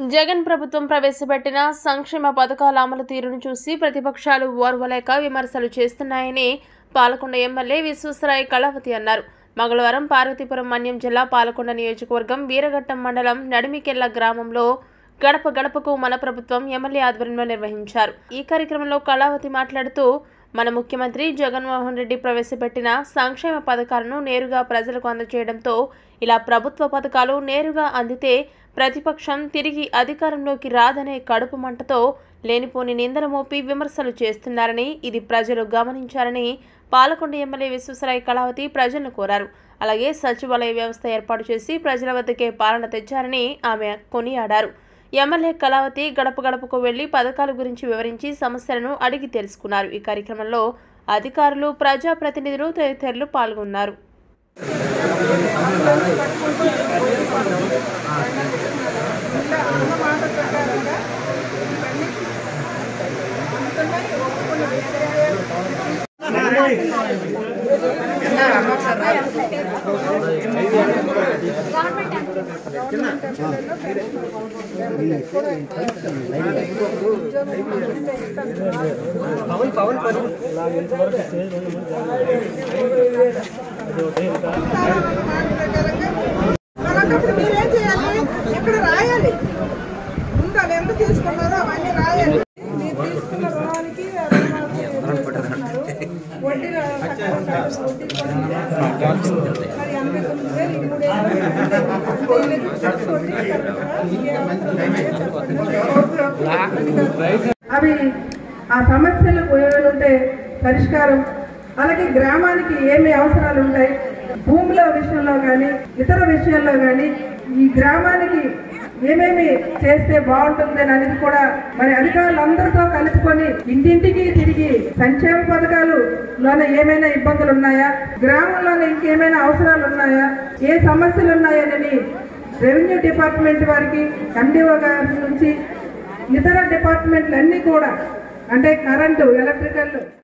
జగన్ ప్రభుత్వం ప్రవేశపెట్టిన సంక్షేమ పథకాల అమలు తీరును చూసి ప్రతిపక్షాలు ఓర్వలేక విమర్శలు చేస్తున్నాయని పాలకొండ ఎమ్మెల్యే విశ్వేశ్వరాయ్ కళావతి అన్నారు మంగళవారం పార్వతీపురం మన్యం జిల్లా పాలకొండ నియోజకవర్గం వీరఘట్టం మండలం నడిమికెళ్ల గ్రామంలో గడప గడపకు మన ప్రభుత్వం ఎమ్మెల్యే ఆధ్వర్యంలో నిర్వహించారు ఈ కార్యక్రమంలో కళావతి మాట్లాడుతూ మన ముఖ్యమంత్రి జగన్మోహన్ రెడ్డి ప్రవేశపెట్టిన సంక్షేమ పథకాలను నేరుగా ప్రజలకు అందజేయడంతో ఇలా ప్రభుత్వ పథకాలు నేరుగా అందితే ప్రతిపక్షం తిరిగి అధికారంలోకి రాదనే కడుపు మంటతో లేనిపోని నిందలు మోపి విమర్శలు చేస్తున్నారని ఇది ప్రజలు గమనించారని పాలకొండ ఎమ్మెల్యే విశ్వేశ్వరాయ్ కళావతి ప్రజలను కోరారు అలాగే సచివాలయ వ్యవస్థ ఏర్పాటు చేసి ప్రజల వద్దకే పాలన తెచ్చారని ఆమె కొనియాడారు ఎమ్మెల్యే కళావతి గడప గడపకు వెళ్లి పథకాల గురించి వివరించి సమస్యలను అడిగి తెలుసుకున్నారు ఈ కార్యక్రమంలో అధికారులు ప్రజాప్రతినిధులు తదితరులు పాల్గొన్నారు అలాంటప్పుడు మీరేం చేయాలి ఇక్కడ రాయాలి ముందు అవి ఎంత తీసుకున్నారో అవన్నీ రాయాలి మీరు తీసుకున్న రుణానికి వడ్డీ రా- కట్టుకుంటారు. వడ్డీ కూడా మరి ఎనభై తొమ్మిది వేలు ఈ మూడేళ్ళు వడ్డీ కట్టుకుంటారు. అవి ఆ సమస్యలు ఏమైనా ఉంటే పరిష్కారం అలాగే గ్రామానికి ఏమి అవసరాలు ఉంటాయి భూముల విషయంలో కానీ ఇతర విషయాల్లో కానీ ఈ గ్రామానికి ఏమేమి చేస్తే బాగుంటుంది అనేది కూడా మరి అధికారులందరితో కలుపుకొని ఇంటింటికి తిరిగి సంక్షేమ పథకాలు లోన ఏమైనా ఇబ్బందులు ఉన్నాయా గ్రామంలోనే ఇంకేమైనా అవసరాలు ఉన్నాయా ఏ సమస్యలు ఉన్నాయని రెవెన్యూ డిపార్ట్మెంట్ వారికి ఎండిఓ గారి నుంచి ఇతర డిపార్ట్మెంట్లు అన్నీ కూడా అంటే కరెంటు ఎలక్ట్రికల్